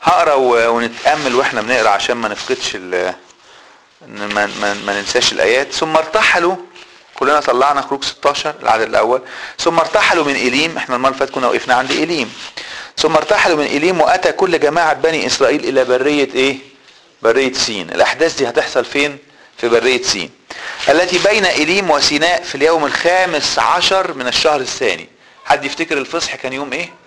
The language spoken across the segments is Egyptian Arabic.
هقرا و- ونتامل واحنا بنقرا عشان ما نفقدش ال إن ما, ما, ما ننساش الايات ثم ارتحلوا كلنا طلعنا خروج 16 العدد الاول ثم ارتحلوا من ايليم احنا المره اللي فاتت كنا وقفنا عند ايليم ثم ارتحلوا من ايليم واتى كل جماعه بني اسرائيل الى بريه ايه بريه سين الاحداث دي هتحصل فين في بريه سين التي بين ايليم وسيناء في اليوم الخامس عشر من الشهر الثاني حد يفتكر الفصح كان يوم ايه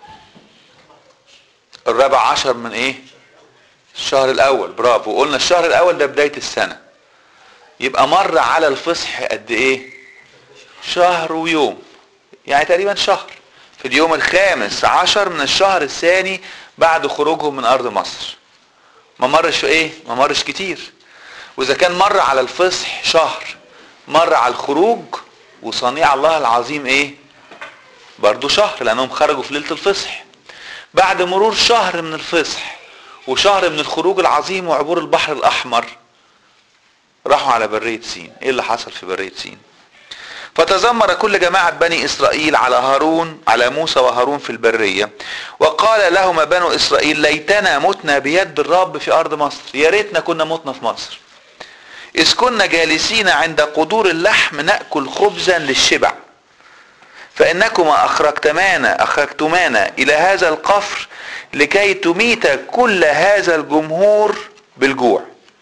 الرابع عشر من ايه الشهر الاول برافو قلنا الشهر الاول ده بدايه السنه يبقى مر على الفصح قد ايه شهر ويوم يعني تقريبا شهر في اليوم الخامس عشر من الشهر الثاني بعد خروجهم من ارض مصر ما مرش ايه ما مرش كتير واذا كان مر على الفصح شهر مر على الخروج وصنيع الله العظيم ايه برضو شهر لانهم خرجوا في ليله الفصح بعد مرور شهر من الفصح وشهر من الخروج العظيم وعبور البحر الاحمر راحوا على برية سين ايه اللي حصل في برية سين فتذمر كل جماعة بني إسرائيل على هارون على موسى وهارون في البرية وقال لهما بنو إسرائيل ليتنا متنا بيد الرب في أرض مصر يا ريتنا كنا متنا في مصر إذ كنا جالسين عند قدور اللحم نأكل خبزا للشبع فإنكما أخرجتمانا أخرجتمانا إلى هذا القفر لكي تميت كل هذا الجمهور بالجوع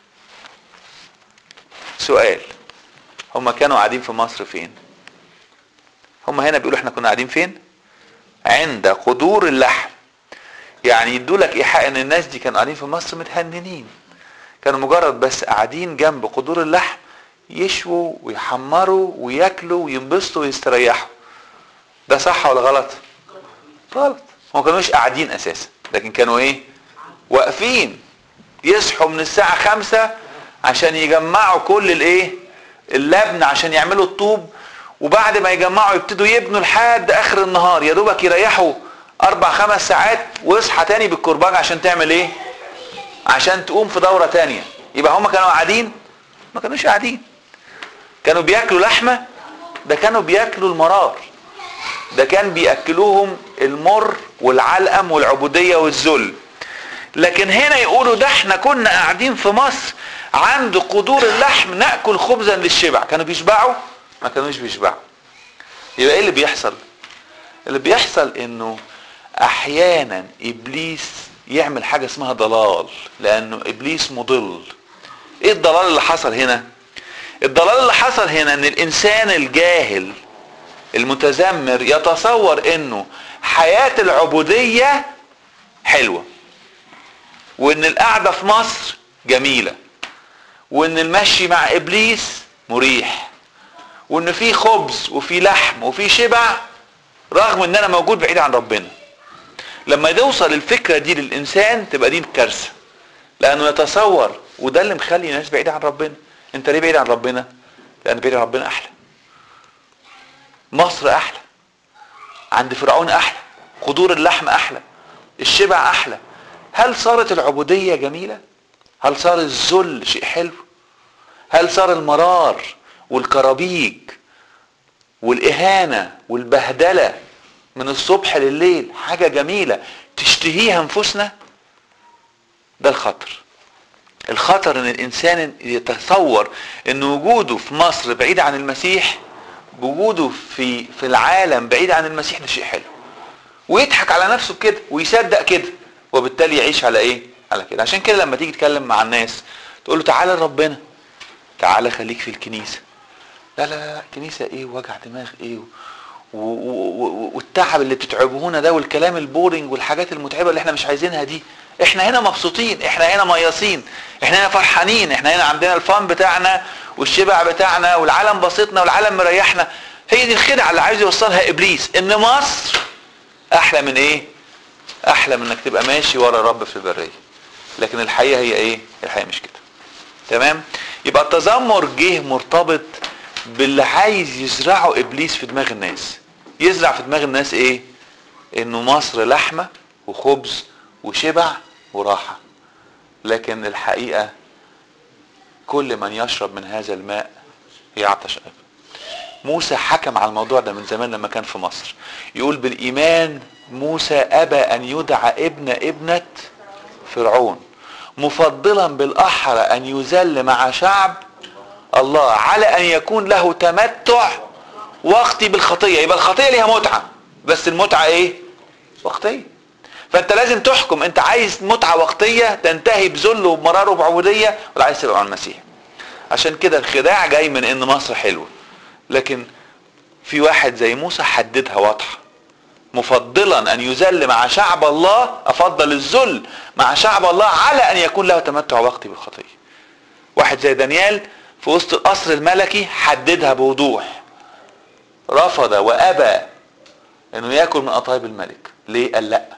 سؤال هما كانوا قاعدين في مصر فين هما هنا بيقولوا احنا كنا قاعدين فين عند قدور اللحم يعني يدوا لك ايحاء ان الناس دي كانوا قاعدين في مصر متهننين كانوا مجرد بس قاعدين جنب قدور اللحم يشووا ويحمروا وياكلوا وينبسطوا ويستريحوا ده صح ولا غلط غلط هم كانوش قاعدين اساسا لكن كانوا ايه واقفين يصحوا من الساعة خمسة عشان يجمعوا كل الايه اللبن عشان يعملوا الطوب وبعد ما يجمعوا يبتدوا يبنوا لحد اخر النهار يا دوبك يريحوا اربع خمس ساعات واصحى تاني بالكرباج عشان تعمل ايه عشان تقوم في دورة تانية يبقى هم كانوا قاعدين ما كانوش قاعدين كانوا بياكلوا لحمة ده كانوا بياكلوا المرار ده كان بياكلوهم المر والعلقم والعبودية والذل لكن هنا يقولوا ده احنا كنا قاعدين في مصر عند قدور اللحم ناكل خبزا للشبع كانوا بيشبعوا ما كانوش بيشبعوا يبقى ايه اللي بيحصل اللي بيحصل انه احيانا ابليس يعمل حاجه اسمها ضلال لانه ابليس مضل ايه الضلال اللي حصل هنا الضلال اللي حصل هنا ان الانسان الجاهل المتذمر يتصور انه حياه العبوديه حلوه وان القعده في مصر جميله وان المشي مع ابليس مريح وان في خبز وفي لحم وفي شبع رغم ان انا موجود بعيد عن ربنا لما توصل الفكره دي للانسان تبقى دي الكارثه لانه يتصور وده اللي مخلي الناس بعيده عن ربنا انت ليه بعيد عن ربنا لان بعيد عن ربنا احلى مصر احلى عند فرعون احلى قدور اللحم احلى الشبع احلى هل صارت العبوديه جميله هل صار الذل شيء حلو هل صار المرار والكرابيج والاهانه والبهدله من الصبح لليل حاجه جميله تشتهيها انفسنا ده الخطر الخطر ان الانسان يتصور ان وجوده في مصر بعيد عن المسيح وجوده في في العالم بعيد عن المسيح ده شيء حلو ويضحك على نفسه بكده ويصدق كده وبالتالي يعيش على ايه على كده عشان كده لما تيجي تتكلم مع الناس تقول له تعالى لربنا تعالى خليك في الكنيسه لا لا لا الكنيسه ايه وجع دماغ ايه و- و- و- والتعب اللي بتتعبونا ده والكلام البورنج والحاجات المتعبه اللي احنا مش عايزينها دي احنا هنا مبسوطين احنا هنا مياسين احنا هنا فرحانين احنا هنا عندنا الفن بتاعنا والشبع بتاعنا والعالم بسيطنا والعالم مريحنا هي دي الخدعه اللي عايز يوصلها ابليس ان مصر احلى من ايه احلى من انك تبقى ماشي ورا الرب في البريه لكن الحقيقه هي ايه الحقيقه مش كده تمام يبقى التذمر جه مرتبط باللي عايز يزرعه ابليس في دماغ الناس يزرع في دماغ الناس ايه انه مصر لحمه وخبز وشبع وراحه لكن الحقيقه كل من يشرب من هذا الماء يعطش ابدا موسى حكم على الموضوع ده من زمان لما كان في مصر يقول بالايمان موسى ابى ان يدعى ابن ابنه فرعون مفضلا بالاحرى ان يذل مع شعب الله على ان يكون له تمتع وقتي بالخطيه يبقى الخطيه ليها متعه بس المتعه ايه وقتيه فانت لازم تحكم انت عايز متعه وقتيه تنتهي بذل وبمرار وبعبوديه ولا عايز تبقى مع المسيح عشان كده الخداع جاي من ان مصر حلوه لكن في واحد زي موسى حددها واضحه مفضلا ان يذل مع شعب الله افضل الذل مع شعب الله على ان يكون له تمتع وقتي بالخطيه واحد زي دانيال في وسط القصر الملكي حددها بوضوح رفض وابى انه ياكل من قطايب الملك ليه قال لا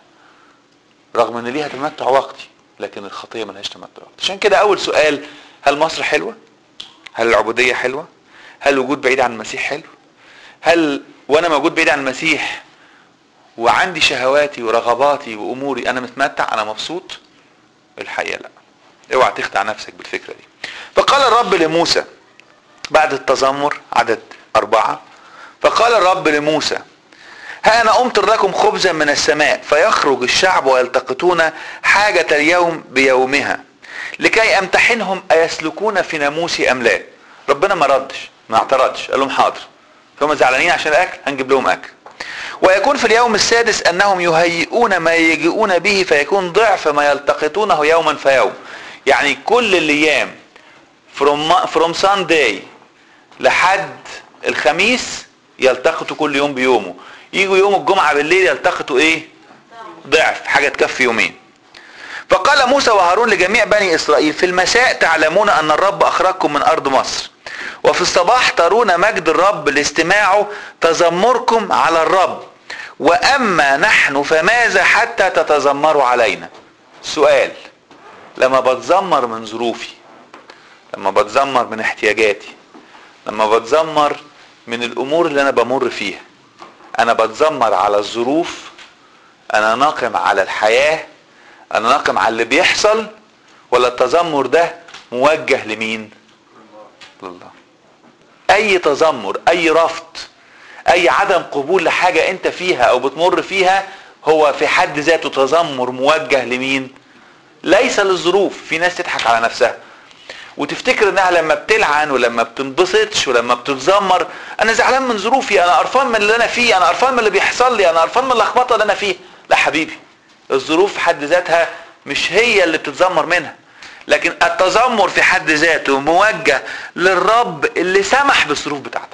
رغم ان ليها تمتع وقتي لكن الخطيه ملهاش تمتع وقتي عشان كده اول سؤال هل مصر حلوه هل العبوديه حلوه هل الوجود بعيد عن المسيح حلو هل وانا موجود بعيد عن المسيح وعندي شهواتي ورغباتي واموري انا متمتع انا مبسوط الحقيقه لا اوعى تخدع نفسك بالفكره دي فقال الرب لموسى بعد التذمر عدد أربعة فقال الرب لموسى ها أنا أمطر لكم خبزا من السماء فيخرج الشعب ويلتقطون حاجة اليوم بيومها لكي أمتحنهم أيسلكون في ناموسي أم لا ربنا ما ردش ما اعترضش قال لهم حاضر فهم زعلانين عشان الأكل هنجيب لهم أكل ويكون في اليوم السادس أنهم يهيئون ما يجيئون به فيكون ضعف ما يلتقطونه يوما فيوم يعني كل الأيام from, from Sunday لحد الخميس يلتقطوا كل يوم بيومه يجوا يوم الجمعة بالليل يلتقطوا ايه ضعف حاجة تكفي يومين فقال موسى وهارون لجميع بني اسرائيل في المساء تعلمون ان الرب اخرجكم من ارض مصر وفي الصباح ترون مجد الرب لاستماعه تذمركم على الرب واما نحن فماذا حتى تتذمروا علينا سؤال لما بتذمر من ظروفي لما بتذمر من احتياجاتي لما بتذمر من الامور اللي انا بمر فيها انا بتذمر على الظروف انا ناقم على الحياه انا ناقم على اللي بيحصل ولا التذمر ده موجه لمين لله اي تذمر اي رفض اي عدم قبول لحاجه انت فيها او بتمر فيها هو في حد ذاته تذمر موجه لمين ليس للظروف في ناس تضحك على نفسها وتفتكر انها لما بتلعن ولما بتنبسطش ولما بتتذمر انا زعلان من ظروفي انا قرفان من اللي انا فيه انا قرفان من اللي بيحصل لي انا قرفان من اللخبطه اللي انا فيه لا حبيبي الظروف في حد ذاتها مش هي اللي بتتذمر منها لكن التذمر في حد ذاته موجه للرب اللي سمح بالظروف بتاعتك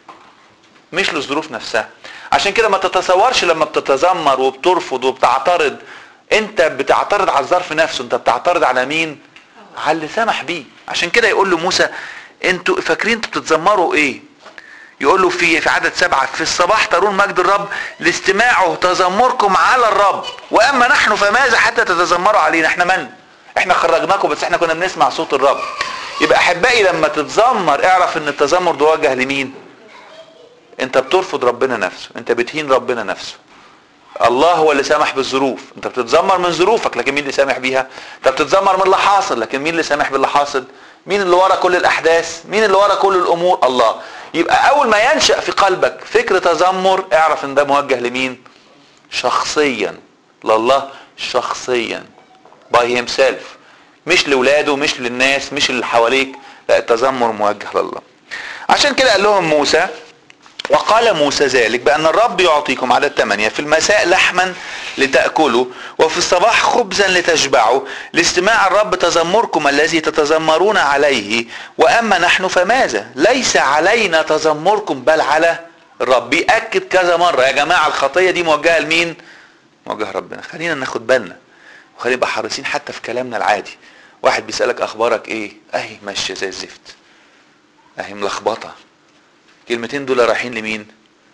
مش للظروف نفسها عشان كده ما تتصورش لما بتتذمر وبترفض وبتعترض انت بتعترض على الظرف نفسه انت بتعترض على مين على اللي سمح بيه عشان كده يقول له موسى انتوا فاكرين انتوا بتتذمروا ايه يقول له في في عدد سبعة في الصباح ترون مجد الرب لاستماعه تذمركم على الرب واما نحن فماذا حتى تتذمروا علينا احنا من احنا خرجناكم بس احنا كنا بنسمع صوت الرب يبقى احبائي لما تتذمر اعرف ان التذمر ده وجه لمين انت بترفض ربنا نفسه انت بتهين ربنا نفسه الله هو اللي سامح بالظروف انت بتتذمر من ظروفك لكن مين اللي سامح بيها انت بتتذمر من اللي حاصل لكن مين اللي سامح باللي حاصل مين اللي ورا كل الاحداث مين اللي ورا كل الامور الله يبقى اول ما ينشا في قلبك فكر تذمر اعرف ان ده موجه لمين شخصيا لله شخصيا باي هيم سيلف مش لاولاده مش للناس مش اللي حواليك لا التذمر موجه لله عشان كده قال لهم موسى وقال موسى ذلك بأن الرب يعطيكم عدد ثمانية في المساء لحما لتأكلوا وفي الصباح خبزا لتشبعوا لاستماع الرب تذمركم الذي تتذمرون عليه وأما نحن فماذا ليس علينا تذمركم بل على الرب بيأكد كذا مرة يا جماعة الخطية دي موجهة لمين موجهة ربنا خلينا ناخد بالنا وخلينا نبقى حريصين حتى في كلامنا العادي واحد بيسألك أخبارك إيه أهي ماشية زي الزفت أهي ملخبطة الكلمتين دول رايحين لمين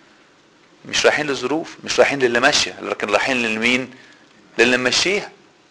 مش رايحين للظروف مش رايحين للي ماشيه لكن رايحين لمين للي ماشيها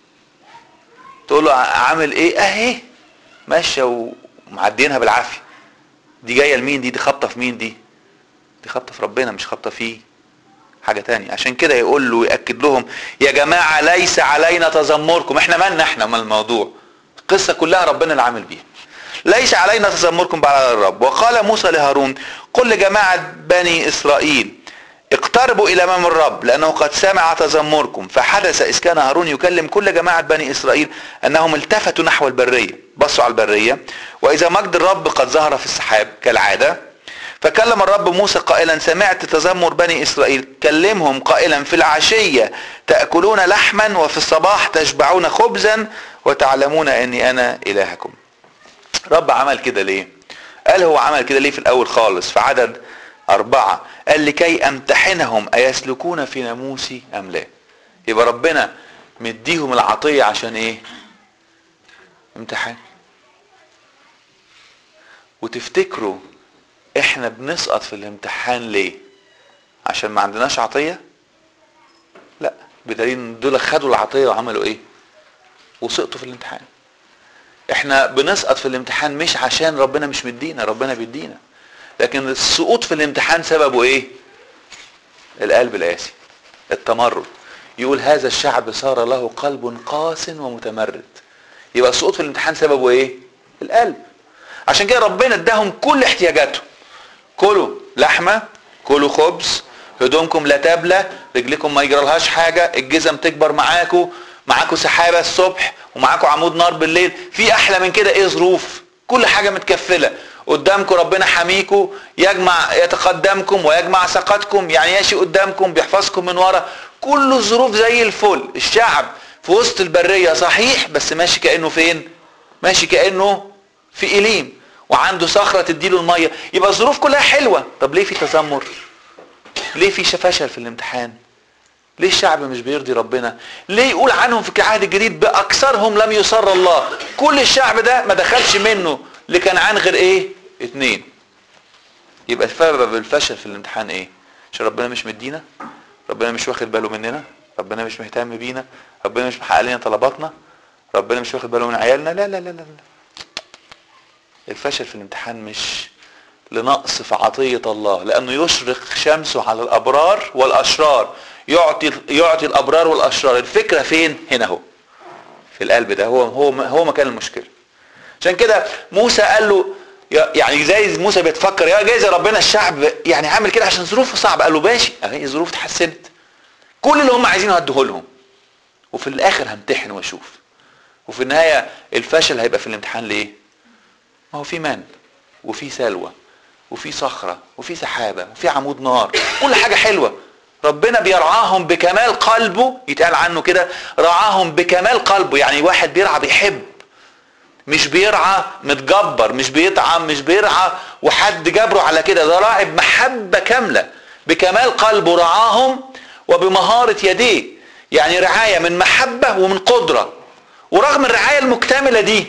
تقول له عامل ايه اهي ماشيه ومعدينها بالعافيه دي جايه لمين دي دي خبطه في مين دي دي خبطه في ربنا مش خبطه فيه حاجة تانية عشان كده يقول له ويأكد لهم يا جماعة ليس علينا تذمركم احنا مالنا احنا من الموضوع القصة كلها ربنا اللي عامل بيها ليس علينا تذمركم على الرب وقال موسى لهارون قل لجماعة بني إسرائيل اقتربوا الى امام الرب لانه قد سمع تذمركم فحدث اذ كان هارون يكلم كل جماعه بني اسرائيل انهم التفتوا نحو البريه بصوا على البريه واذا مجد الرب قد ظهر في السحاب كالعاده فكلم الرب موسى قائلا سمعت تذمر بني اسرائيل كلمهم قائلا في العشيه تاكلون لحما وفي الصباح تشبعون خبزا وتعلمون اني انا الهكم رب عمل كده ليه قال هو عمل كده ليه في الاول خالص في عدد اربعة قال لكي امتحنهم ايسلكون في ناموسي ام لا يبقى ربنا مديهم العطية عشان ايه امتحان وتفتكروا احنا بنسقط في الامتحان ليه عشان ما عندناش عطية لا بدليل ان دول خدوا العطية وعملوا ايه وسقطوا في الامتحان احنا بنسقط في الامتحان مش عشان ربنا مش مدينا ربنا بيدينا لكن السقوط في الامتحان سببه ايه القلب القاسي التمرد يقول هذا الشعب صار له قلب قاس ومتمرد يبقى السقوط في الامتحان سببه ايه القلب عشان كده ربنا اداهم كل احتياجاتهم كلوا لحمه كلوا خبز هدومكم لا تبلى رجلكم ما يجرالهاش حاجه الجزم تكبر معاكم معاكم سحابه الصبح ومعاكم عمود نار بالليل في احلى من كده ايه ظروف كل حاجه متكفله قدامكم ربنا حميكم يجمع يتقدمكم ويجمع سقطكم يعني ياشي قدامكم بيحفظكم من ورا كل الظروف زي الفل الشعب في وسط البريه صحيح بس ماشي كانه فين ماشي كانه في إليم وعنده صخرة تديله المية يبقى الظروف كلها حلوة طب ليه في تذمر ليه في فشل في الامتحان ليه الشعب مش بيرضي ربنا ليه يقول عنهم في العهد الجديد باكثرهم لم يسر الله كل الشعب ده ما دخلش منه لكنعان غير ايه اتنين يبقى سبب الفشل في الامتحان ايه عشان ربنا مش مدينا ربنا مش واخد باله مننا ربنا مش مهتم بينا ربنا مش محقق لنا طلباتنا ربنا مش واخد باله من عيالنا لا لا لا لا, لا. الفشل في الامتحان مش لنقص في عطية الله لأنه يشرق شمسه على الأبرار والأشرار يعطي يعطي الأبرار والأشرار الفكرة فين؟ هنا هو في القلب ده هو هو هو مكان المشكلة عشان كده موسى قال له يعني زي موسى بيتفكر يا جايز ربنا الشعب يعني عامل كده عشان ظروفه صعبه قال له ماشي اهي الظروف اتحسنت كل اللي هم عايزينه هديه لهم وفي الاخر همتحن واشوف وفي النهايه الفشل هيبقى في الامتحان ليه؟ ما هو في من وفي سلوى وفي صخره وفي سحابه وفي عمود نار كل حاجه حلوه ربنا بيرعاهم بكمال قلبه يتقال عنه كده رعاهم بكمال قلبه يعني واحد بيرعى بيحب مش بيرعى متجبر مش بيطعم مش بيرعى وحد جبره على كده ده راعي بمحبه كامله بكمال قلبه رعاهم وبمهاره يديه يعني رعايه من محبه ومن قدره ورغم الرعايه المكتمله دي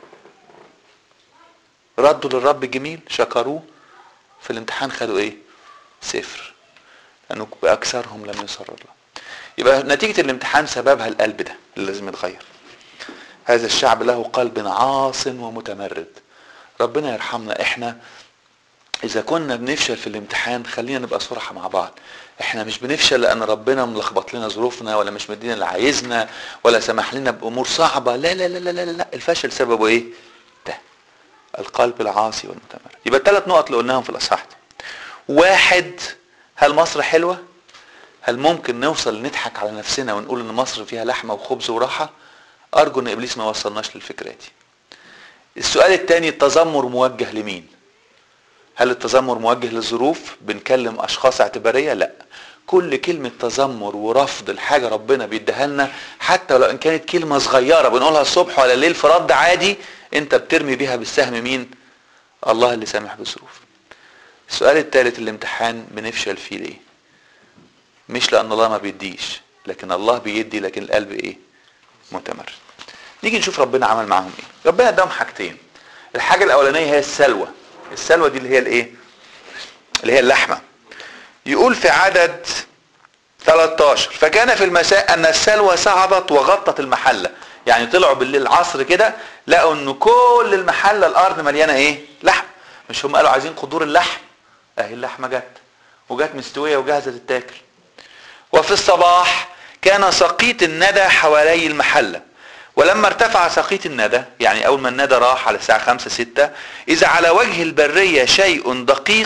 ردوا للرب جميل شكروه في الامتحان خدوا ايه صفر لانه باكثرهم لم يسر الله يبقى نتيجه الامتحان سببها القلب ده اللي لازم يتغير هذا الشعب له قلب عاص ومتمرد ربنا يرحمنا احنا اذا كنا بنفشل في الامتحان خلينا نبقى صراحه مع بعض احنا مش بنفشل لان ربنا ملخبط لنا ظروفنا ولا مش مدينا اللي عايزنا ولا سمح لنا بامور صعبه لا لا لا لا لا, لا. الفشل سببه ايه ده القلب العاصي والمتمرد يبقى الثلاث نقط اللي قلناهم في الاصحاح ده واحد هل مصر حلوه هل ممكن نوصل نضحك على نفسنا ونقول ان مصر فيها لحمه وخبز وراحه ارجو ان ابليس ما وصلناش للفكره دي السؤال الثاني التذمر موجه لمين هل التذمر موجه للظروف بنكلم اشخاص اعتباريه لا كل كلمة تذمر ورفض الحاجة ربنا بيديها لنا حتى لو ان كانت كلمة صغيرة بنقولها الصبح ولا الليل في رد عادي انت بترمي بيها بالسهم مين الله اللي سامح بالظروف السؤال الثالث الامتحان بنفشل فيه ليه مش لان الله ما بيديش لكن الله بيدي لكن القلب ايه متمرد نيجي نشوف ربنا عمل معاهم ايه ربنا اداهم حاجتين الحاجه الاولانيه هي السلوى السلوى دي اللي هي الايه اللي هي اللحمه يقول في عدد 13 فكان في المساء ان السلوى صعدت وغطت المحله يعني طلعوا بالليل العصر كده لقوا ان كل المحله الارض مليانه ايه لحم مش هم قالوا عايزين قدور اللحم اهي اللحمه جت وجت مستويه وجاهزه تتاكل وفي الصباح كان سقيط الندى حوالي المحلة ولما ارتفع سقيط الندى يعني أول ما الندى راح على الساعة خمسة ستة إذا على وجه البرية شيء دقيق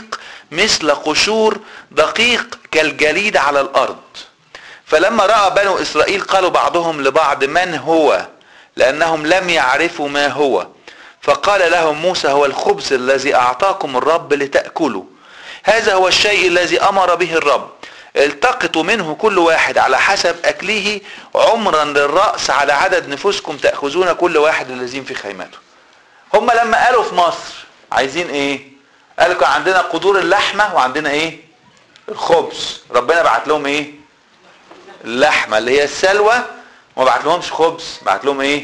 مثل قشور دقيق كالجليد على الارض فلما راى بنو اسرائيل قالوا بعضهم لبعض من هو لانهم لم يعرفوا ما هو فقال لهم موسى هو الخبز الذي اعطاكم الرب لتاكلوا هذا هو الشيء الذي امر به الرب التقطوا منه كل واحد على حسب اكله عمرا للراس على عدد نفوسكم تاخذون كل واحد الذين في خيمته هم لما قالوا في مصر عايزين ايه قالوا كان عندنا قدور اللحمه وعندنا ايه الخبز ربنا بعت لهم ايه اللحمه اللي هي السلوى وما بعت لهمش خبز بعت لهم ايه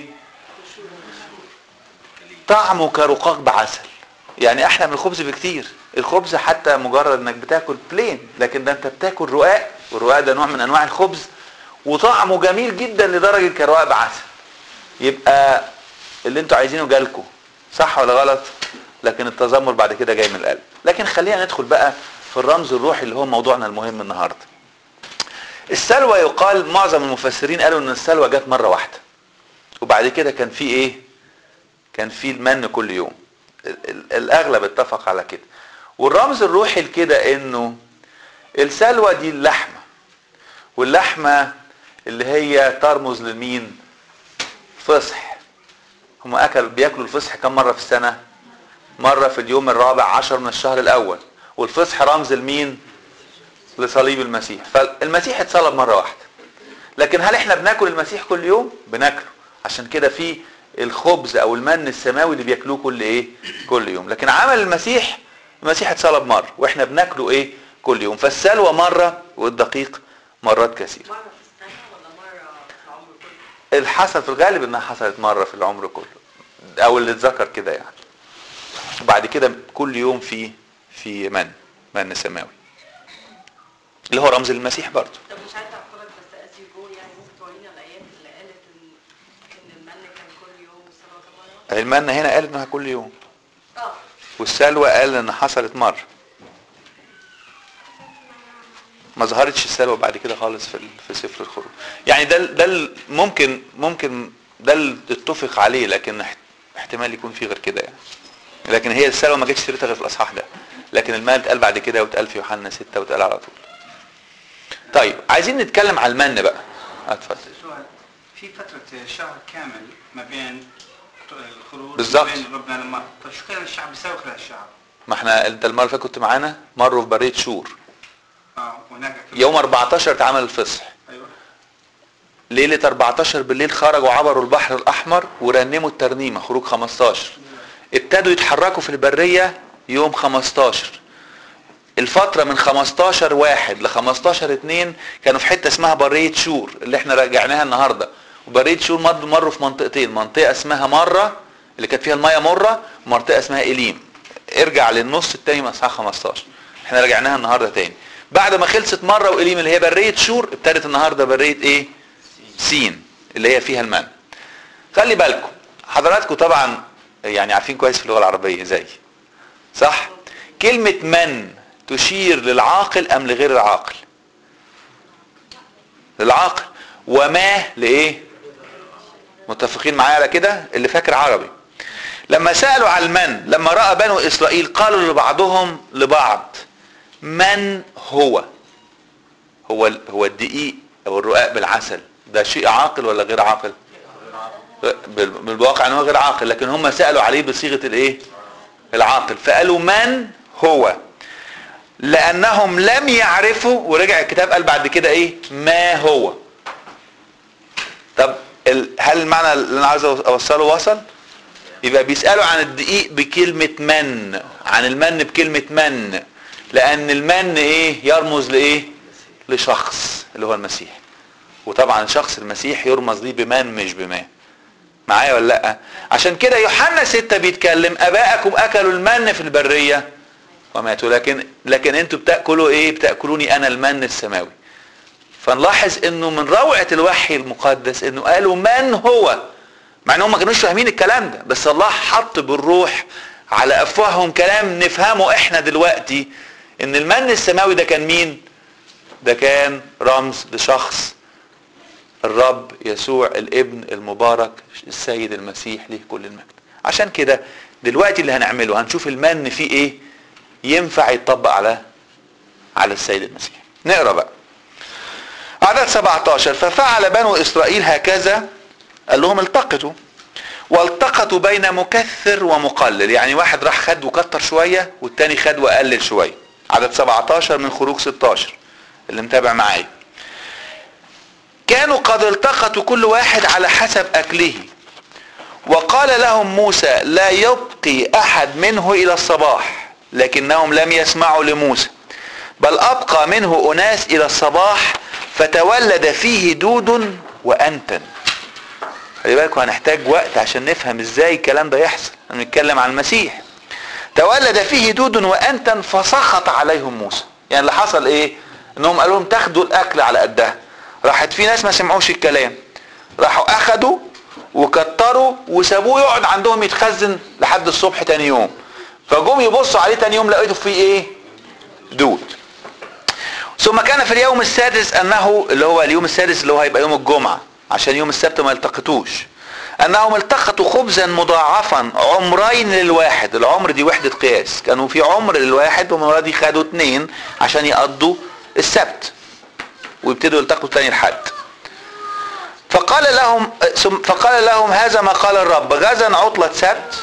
طعمه كرقاق بعسل يعني احلى من الخبز بكتير الخبز حتى مجرد انك بتاكل بلين لكن ده انت بتاكل رقاق والرقاق ده نوع من انواع الخبز وطعمه جميل جدا لدرجه كرقاق بعسل يبقى اللي انتوا عايزينه جالكم صح ولا غلط لكن التذمر بعد كده جاي من القلب لكن خلينا ندخل بقى في الرمز الروحي اللي هو موضوعنا المهم النهارده السلوى يقال معظم المفسرين قالوا ان السلوى جت مره واحده وبعد كده كان في ايه كان في المن كل يوم الاغلب اتفق على كده والرمز الروحي لكده انه السلوى دي اللحمه واللحمه اللي هي ترمز لمين فصح هم اكلوا بياكلوا الفصح كم مره في السنه مره في اليوم الرابع عشر من الشهر الاول والفصح رمز لمين لصليب المسيح فالمسيح اتصلب مره واحده لكن هل احنا بناكل المسيح كل يوم بناكله عشان كده في الخبز او المن السماوي اللي بياكلوه كل ايه كل يوم لكن عمل المسيح المسيح اتصلب مره واحنا بناكله ايه كل يوم فالسلوى مره والدقيق مرات كثيره مرة في السنة ولا مرة في العمر كله؟ اللي حصل في الغالب انها حصلت مره في العمر كله او اللي اتذكر كده يعني وبعد كده كل يوم في في من من سماوي اللي هو رمز المسيح برضه طب مش عايزة أحضرك بس as you go يعني ممكن تورينا الآيات اللي قالت إن إن المن كان كل يوم والصلاة مرة؟ المن هنا قال انها كل يوم اه والسلوى قال ان حصلت مره ما ظهرتش السلوى بعد كده خالص في ال- في سفر الخروج يعني ده ال- ده ال- ممكن ممكن ده اللي اتفق عليه لكن احت- احتمال يكون في غير كده يعني لكن هي السلوى ما جتش سيرتها غير في الاصحاح ده لكن المال اتقال بعد كده واتقال في يوحنا 6 واتقال على طول طيب عايزين نتكلم على المن بقى اتفضل سؤال في فترة شهر كامل ما بين الخروج بالظبط. ما بين ربنا لما طيب شو كان الشعب بيساوي خلال الشعب؟ ما احنا انت المره اللي فاتت كنت معانا مروا في بريه شور اه وهناك يوم 14 اتعمل الفصح ايوه ليلة 14 بالليل خرجوا عبروا البحر الأحمر ورنموا الترنيمة خروج 15 ابتدوا يتحركوا في البرية يوم 15 الفترة من 15 واحد ل 15 اتنين كانوا في حتة اسمها برية شور اللي احنا راجعناها النهاردة وبرية شور مروا مروا في منطقتين منطقة اسمها مرة اللي كانت فيها المية مرة ومنطقة اسمها إليم ارجع للنص التاني من اصحاح 15 احنا راجعناها النهاردة تاني بعد ما خلصت مرة وإليم اللي هي برية شور ابتدت النهاردة برية ايه سين اللي هي فيها المن خلي بالكم حضراتكم طبعا يعني عارفين كويس في اللغه العربيه زي صح كلمه من تشير للعاقل ام لغير العاقل للعاقل وما لايه متفقين معايا على كده اللي فاكر عربي لما سالوا على المن لما راى بنو اسرائيل قالوا لبعضهم لبعض من هو هو هو الدقيق او الرقاق بالعسل ده شيء عاقل ولا غير عاقل بال- بالواقع ان هو غير عاقل لكن هم سالوا عليه بصيغه الايه العاقل فقالوا من هو لانهم لم يعرفوا ورجع الكتاب قال بعد كده ايه ما هو طب ال- هل المعنى اللي انا عايز اوصله وصل يبقى بيسالوا عن الدقيق بكلمه من عن المن بكلمه من لان المن ايه يرمز لايه لشخص اللي هو المسيح وطبعا شخص المسيح يرمز ليه بمن مش بما معايا ولا لا عشان كده يوحنا ستة بيتكلم اباءكم اكلوا المن في البرية وماتوا لكن لكن انتوا بتاكلوا ايه بتاكلوني انا المن السماوي فنلاحظ انه من روعة الوحي المقدس انه قالوا من هو مع انهم ما كانوش فاهمين الكلام ده بس الله حط بالروح على افواههم كلام نفهمه احنا دلوقتي ان المن السماوي ده كان مين ده كان رمز لشخص الرب يسوع الابن المبارك السيد المسيح ليه كل المجد عشان كده دلوقتي اللي هنعمله هنشوف المن فيه ايه ينفع يتطبق على على السيد المسيح نقرا بقى عدد 17 ففعل بنو اسرائيل هكذا قال لهم التقطوا والتقطوا بين مكثر ومقلل يعني واحد راح خد وكتر شويه والتاني خد وقلل شويه عدد 17 من خروج 16 اللي متابع معايا كانوا قد التقطوا كل واحد على حسب اكله وقال لهم موسى لا يبقي احد منه الى الصباح لكنهم لم يسمعوا لموسى بل ابقى منه اناس الى الصباح فتولد فيه دود وانتن خلي بالكم هنحتاج وقت عشان نفهم ازاي الكلام ده يحصل بنتكلم عن المسيح تولد فيه دود وانتن فسخط عليهم موسى يعني اللي حصل ايه انهم قالوا لهم تاخدوا الاكل على قدها راحت في ناس ما سمعوش الكلام راحوا اخدوا وكتروا وسابوه يقعد عندهم يتخزن لحد الصبح تاني يوم فجم يبصوا عليه تاني يوم لقيته فيه ايه دود ثم كان في اليوم السادس انه اللي هو اليوم السادس اللي هو هيبقى يوم الجمعه عشان يوم السبت ما يلتقطوش انهم التقطوا خبزا مضاعفا عمرين للواحد العمر دي وحدة قياس كانوا في عمر للواحد والمرة دي خدوا اتنين عشان يقضوا السبت ويبتدوا يلتقطوا تاني الحد فقال لهم فقال لهم هذا ما قال الرب غدا عطلة سبت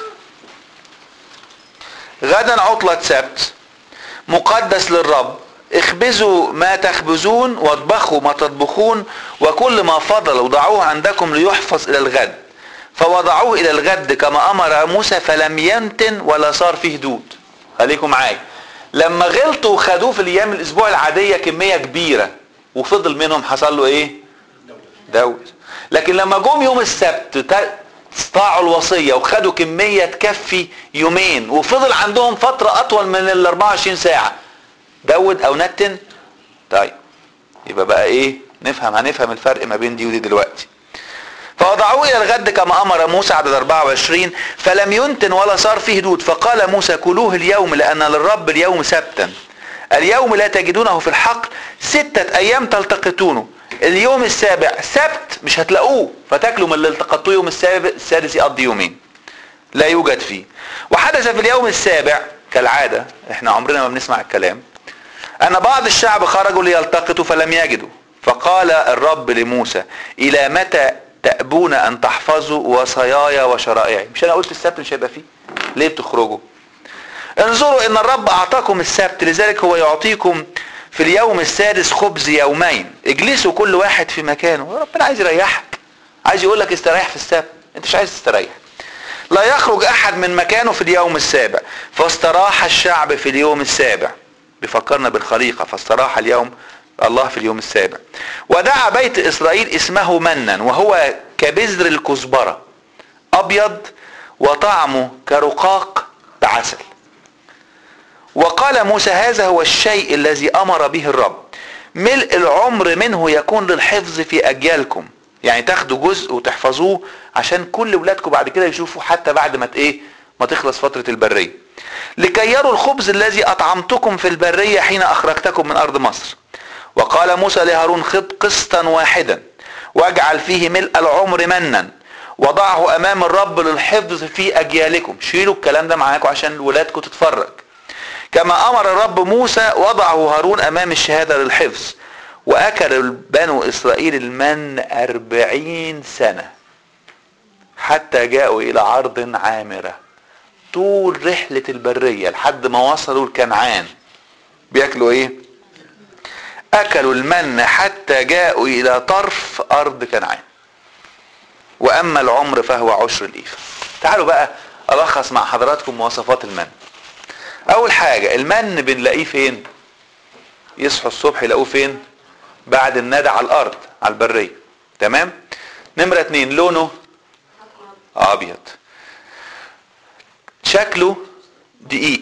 غدا عطلة سبت مقدس للرب اخبزوا ما تخبزون واطبخوا ما تطبخون وكل ما فضل وضعوه عندكم ليحفظ الى الغد فوضعوه الى الغد كما امر موسى فلم ينتن ولا صار فيه دود خليكم معايا لما غلطوا وخدوه في الايام الاسبوع العاديه كميه كبيره وفضل منهم حصل له ايه دود لكن لما جم يوم السبت استطاعوا الوصية وخدوا كمية تكفي يومين وفضل عندهم فترة أطول من ال 24 ساعة دود أو نتن طيب يبقى بقى إيه نفهم هنفهم الفرق ما بين دي ودي دلوقتي فوضعوه إلى الغد كما أمر موسى عدد 24 فلم ينتن ولا صار فيه دود فقال موسى كلوه اليوم لأن للرب اليوم سبتا اليوم لا تجدونه في الحقل ستة أيام تلتقطونه اليوم السابع سبت مش هتلاقوه فتاكلوا من اللي التقطوه يوم السابع السادس يقضي يومين لا يوجد فيه وحدث في اليوم السابع كالعادة احنا عمرنا ما بنسمع الكلام ان بعض الشعب خرجوا ليلتقطوا فلم يجدوا فقال الرب لموسى الى متى تأبون ان تحفظوا وصاياي وشرائعي مش انا قلت السبت مش هيبقى فيه ليه بتخرجوا انظروا ان الرب اعطاكم السبت لذلك هو يعطيكم في اليوم السادس خبز يومين اجلسوا كل واحد في مكانه ربنا عايز يريحك عايز يقول لك استريح في السبت انت مش عايز تستريح لا يخرج احد من مكانه في اليوم السابع فاستراح الشعب في اليوم السابع بيفكرنا بالخليقة فاستراح اليوم الله في اليوم السابع ودعا بيت اسرائيل اسمه منا وهو كبذر الكزبرة ابيض وطعمه كرقاق بعسل وقال موسى هذا هو الشيء الذي امر به الرب ملء العمر منه يكون للحفظ في اجيالكم يعني تاخدوا جزء وتحفظوه عشان كل ولادكم بعد كده يشوفوا حتى بعد ما ايه ما تخلص فترة البرية لكي يروا الخبز الذي اطعمتكم في البرية حين اخرجتكم من ارض مصر وقال موسى لهارون خذ قسطا واحدا واجعل فيه ملء العمر منا وضعه امام الرب للحفظ في اجيالكم شيلوا الكلام ده معاكم عشان ولادكم تتفرج كما امر الرب موسى وضعه هارون امام الشهادة للحفظ واكل بنو اسرائيل المن اربعين سنة حتى جاءوا الى عرض عامرة طول رحلة البرية لحد ما وصلوا لكنعان بياكلوا ايه اكلوا المن حتى جاءوا الى طرف ارض كنعان واما العمر فهو عشر الايفة تعالوا بقى الخص مع حضراتكم مواصفات المن اول حاجة المن بنلاقيه فين يصحوا الصبح يلاقوه فين بعد الندى على الارض على البرية تمام نمرة اتنين لونه ابيض شكله دقيق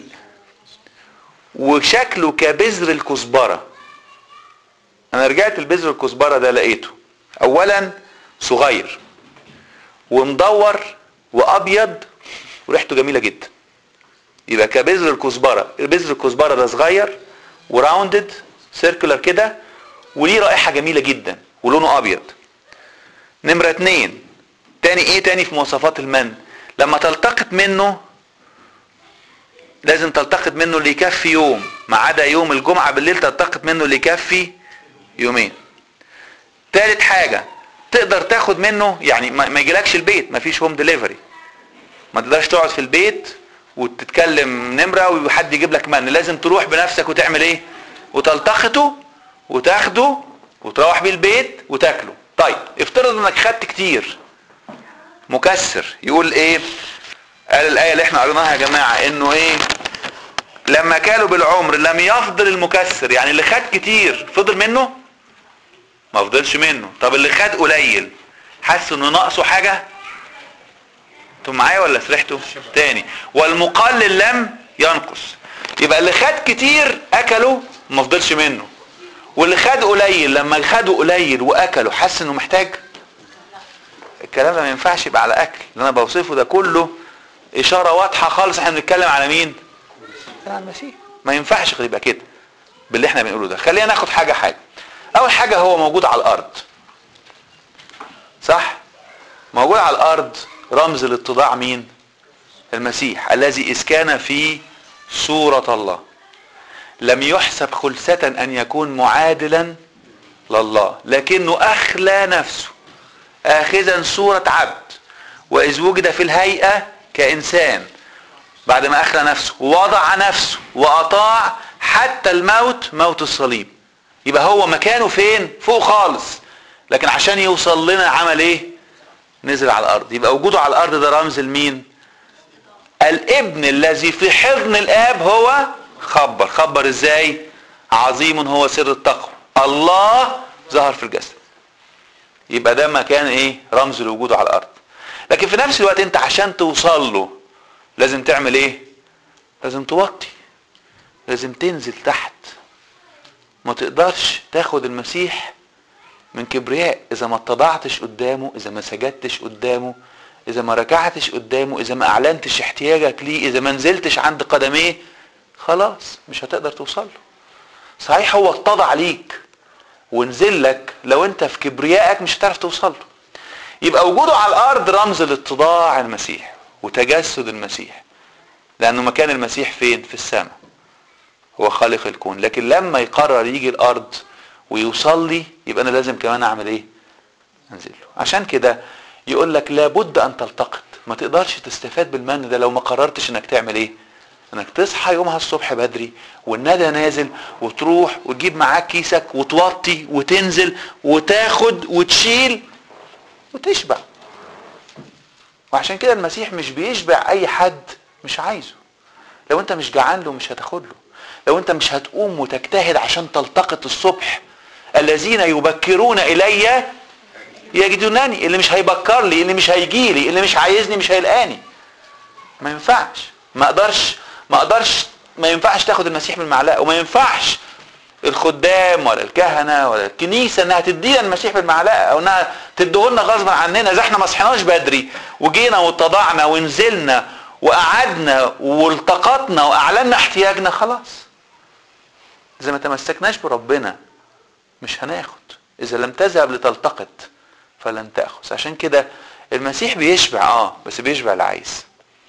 وشكله كبذر الكزبرة انا رجعت البذر الكزبرة ده لقيته اولا صغير ومدور وابيض وريحته جميلة جدا يبقى كبذر الكزبرة بذر الكزبرة ده صغير وراوندد سيركولار كده وليه رائحة جميلة جدا ولونه ابيض نمرة اتنين تاني ايه تاني في مواصفات المن لما تلتقط منه لازم تلتقط منه اللي يكفي يوم ما عدا يوم الجمعة بالليل تلتقط منه اللي يكفي يومين تالت حاجة تقدر تاخد منه يعني ما ما يجيلكش البيت ما فيش هوم ديليفري ما تقدرش تقعد في البيت وتتكلم نمرة وحد يجيب لك من لازم تروح بنفسك وتعمل ايه وتلتقطه وتاخده وتروح بيه البيت وتاكله طيب افترض انك خدت كتير مكسر يقول ايه قال الايه اللي احنا قريناها يا جماعه انه ايه لما كانوا بالعمر لم يفضل المكسر يعني اللي خد كتير فضل منه ما فضلش منه طب اللي خد قليل حس انه ناقصه حاجه انتوا معايا ولا سرحتوا تاني والمقلل لم ينقص يبقى اللي خد كتير اكله ما فضلش منه واللي خد قليل لما خده قليل واكله حس انه محتاج الكلام ده ما ينفعش يبقى على اكل اللي انا بوصفه ده كله اشاره واضحه خالص احنا بنتكلم على مين على المسيح ما ينفعش يبقى كده باللي احنا بنقوله ده خلينا ناخد حاجه حاجه اول حاجه هو موجود على الارض صح موجود على الارض رمز الاتضاع مين المسيح الذي اذ كان في صوره الله لم يحسب خلسة ان يكون معادلا لله لكنه اخلى نفسه اخذا صورة عبد واذ وجد في الهيئة كانسان بعد ما اخلى نفسه وضع نفسه واطاع حتى الموت موت الصليب يبقى هو مكانه فين فوق خالص لكن عشان يوصل لنا عمل ايه نزل على الارض يبقى وجوده على الارض ده رمز لمين الابن الذي في حضن الاب هو خبر خبر ازاي عظيم هو سر التقوى الله ظهر في الجسد يبقى ده مكان ايه رمز لوجوده على الارض لكن في نفس الوقت انت عشان توصل له لازم تعمل ايه لازم توطي لازم تنزل تحت ما تقدرش تاخد المسيح من كبرياء اذا ما اتضعتش قدامه اذا ما سجدتش قدامه اذا ما ركعتش قدامه اذا ما اعلنتش احتياجك ليه اذا ما نزلتش عند قدميه خلاص مش هتقدر توصل له صحيح هو اتضع ليك ونزل لك لو انت في كبريائك مش هتعرف توصل له يبقى وجوده على الارض رمز لاتضاع المسيح وتجسد المسيح لانه مكان المسيح فين في السماء هو خالق الكون لكن لما يقرر يجي الارض ويوصل لي يبقى انا لازم كمان اعمل ايه انزل له عشان كده يقول لك لابد ان تلتقط ما تقدرش تستفاد بالمن ده لو ما قررتش انك تعمل ايه انك تصحى يومها الصبح بدري والندى نازل وتروح وتجيب معاك كيسك وتوطي وتنزل وتاخد وتشيل وتشبع وعشان كده المسيح مش بيشبع اي حد مش عايزه لو انت مش جعان له مش هتاخد له لو انت مش هتقوم وتجتهد عشان تلتقط الصبح الذين يبكرون الي يجدونني اللي مش هيبكر لي اللي مش هيجي لي اللي مش عايزني مش هيلقاني ما ينفعش ما اقدرش ما اقدرش ما ينفعش تاخد المسيح بالمعلقه وما ينفعش الخدام ولا الكهنه ولا الكنيسه انها تدينا المسيح بالمعلقه او انها تديهولنا غصبا عننا اذا احنا ما صحيناش بدري وجينا واتضعنا ونزلنا وقعدنا والتقطنا واعلنا احتياجنا خلاص اذا ما تمسكناش بربنا مش هناخد اذا لم تذهب لتلتقط فلن تاخذ عشان كده المسيح بيشبع اه بس بيشبع العايز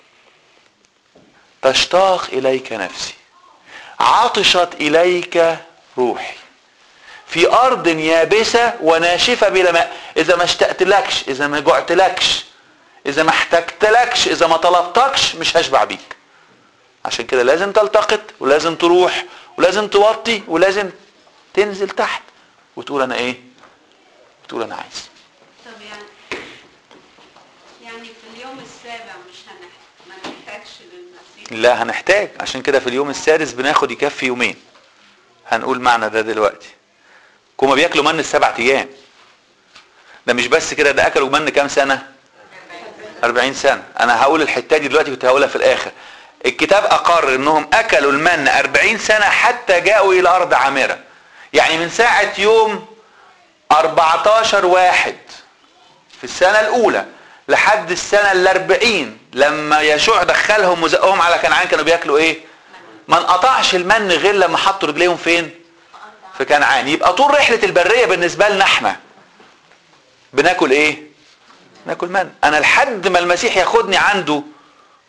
تشتاق اليك نفسي عطشت اليك روحي في ارض يابسه وناشفه بلا ماء اذا ما اشتقتلكش اذا ما جعتلكش اذا ما احتجتلكش اذا ما طلبتكش مش هشبع بيك عشان كده لازم تلتقط ولازم تروح ولازم توطي ولازم تنزل تحت وتقول انا ايه تقول انا عايز طب يعني يعني في اليوم السابع مش هنحتاج ما نحتاجش للمسيح لا هنحتاج عشان كده في اليوم السادس بناخد يكفي يومين هنقول معنى ده دلوقتي هما بياكلوا من السبع ايام ده مش بس كده ده اكلوا من كام سنه 40 سنه انا هقول الحته دي دلوقتي كنت هقولها في الاخر الكتاب اقر انهم اكلوا المن 40 سنه حتى جاءوا الى ارض عامره يعني من ساعه يوم 14 واحد في السنه الاولى لحد السنه الاربعين لما يشوع دخلهم وزقهم على كنعان كانوا بياكلوا ايه ما انقطعش المن غير لما حطوا رجليهم فين في كنعان يبقى طول رحله البريه بالنسبه لنا احنا بناكل ايه ناكل من انا لحد ما المسيح ياخدني عنده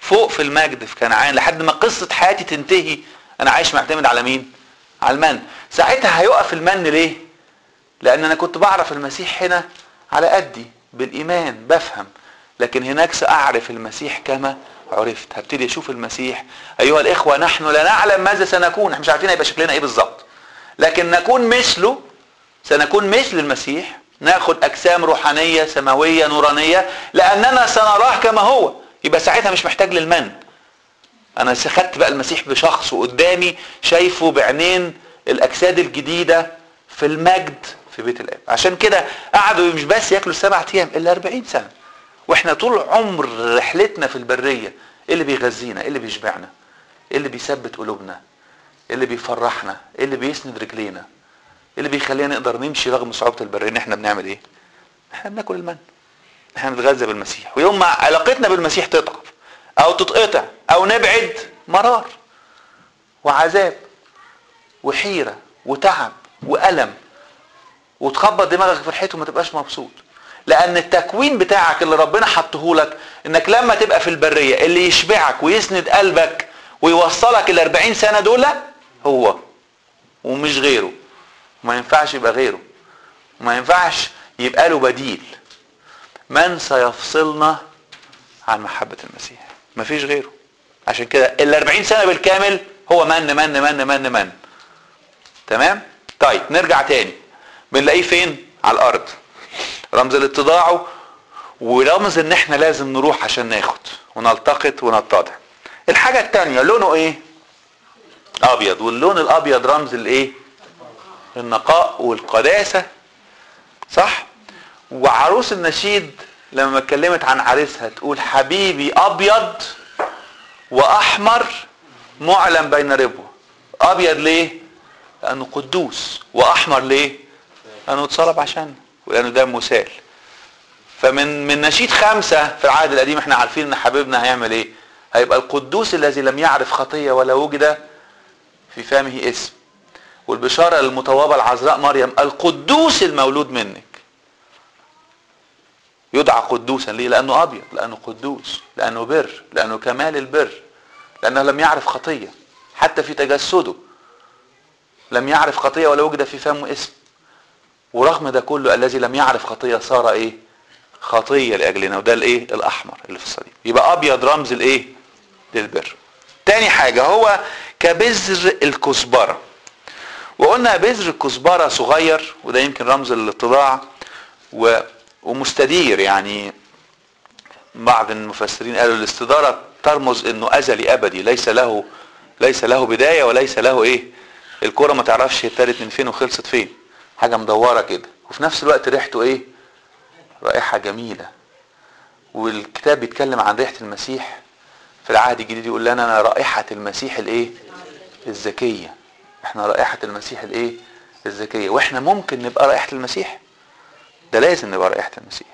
فوق في المجد في كنعان لحد ما قصة حياتي تنتهي انا عايش معتمد على مين على المن ساعتها هيقف المن ليه لان انا كنت بعرف المسيح هنا على قدي بالايمان بفهم لكن هناك ساعرف المسيح كما عرفت هبتدي اشوف المسيح ايها الاخوه نحن لا نعلم ماذا سنكون احنا مش عارفين هيبقى شكلنا ايه بالظبط لكن نكون مثله سنكون مثل المسيح ناخد اجسام روحانيه سماويه نورانيه لاننا سنراه كما هو يبقى ساعتها مش محتاج للمن انا خدت بقى المسيح بشخصه قدامي شايفه بعينين الاجساد الجديده في المجد في بيت الاب عشان كده قعدوا مش بس ياكلوا سبعة ايام الا 40 سنه واحنا طول عمر رحلتنا في البريه ايه اللي بيغذينا ايه اللي بيشبعنا ايه اللي بيثبت قلوبنا ايه اللي بيفرحنا ايه اللي بيسند رجلينا ايه اللي بيخلينا نقدر نمشي رغم صعوبه البريه ان احنا بنعمل ايه احنا بناكل المن احنا بنتغذى بالمسيح ويوم ما علاقتنا بالمسيح تضعف او تتقطع او نبعد مرار وعذاب وحيره وتعب والم وتخبط دماغك في الحيط وما تبقاش مبسوط لان التكوين بتاعك اللي ربنا حطه لك انك لما تبقى في البريه اللي يشبعك ويسند قلبك ويوصلك ال 40 سنه دول هو ومش غيره وما ينفعش يبقى غيره وما ينفعش يبقى له بديل من سيفصلنا عن محبة المسيح مفيش غيره عشان كده ال 40 سنة بالكامل هو من من من من من تمام طيب نرجع تاني بنلاقيه فين على الارض رمز الاتضاع ورمز ان احنا لازم نروح عشان ناخد ونلتقط ونتضع الحاجة التانية لونه ايه ابيض واللون الابيض رمز الايه النقاء والقداسة صح وعروس النشيد لما اتكلمت عن عريسها تقول حبيبي ابيض واحمر معلم بين ربوه ابيض ليه لانه قدوس واحمر ليه لانه اتصلب عشان ولانه ده مثال فمن من نشيد خمسة في العهد القديم احنا عارفين ان حبيبنا هيعمل ايه هيبقى القدوس الذي لم يعرف خطية ولا وجد في فمه اسم والبشارة المتواضعة العذراء مريم القدوس المولود منك يدعى قدوسا ليه لانه ابيض لانه قدوس لانه بر لانه كمال البر لانه لم يعرف خطيه حتى في تجسده لم يعرف خطيه ولا وجد في فمه اسم ورغم ده كله الذي لم يعرف خطيه صار ايه خطيه لاجلنا وده الايه الاحمر اللي في الصليب يبقى ابيض رمز الايه للبر تاني حاجه هو كبذر الكزبره وقلنا بذر الكزبره صغير وده يمكن رمز الاتضاع و ومستدير يعني بعض المفسرين قالوا الاستدارة ترمز انه ازلي ابدي ليس له ليس له بداية وليس له ايه الكرة ما تعرفش ابتدت من فين وخلصت فين حاجة مدورة كده وفي نفس الوقت ريحته ايه رائحة جميلة والكتاب بيتكلم عن ريحة المسيح في العهد الجديد يقول لنا انا رائحة المسيح الايه الذكية احنا رائحة المسيح الايه الذكية واحنا ممكن نبقى رائحة المسيح ده لازم نبقى رائحة المسيح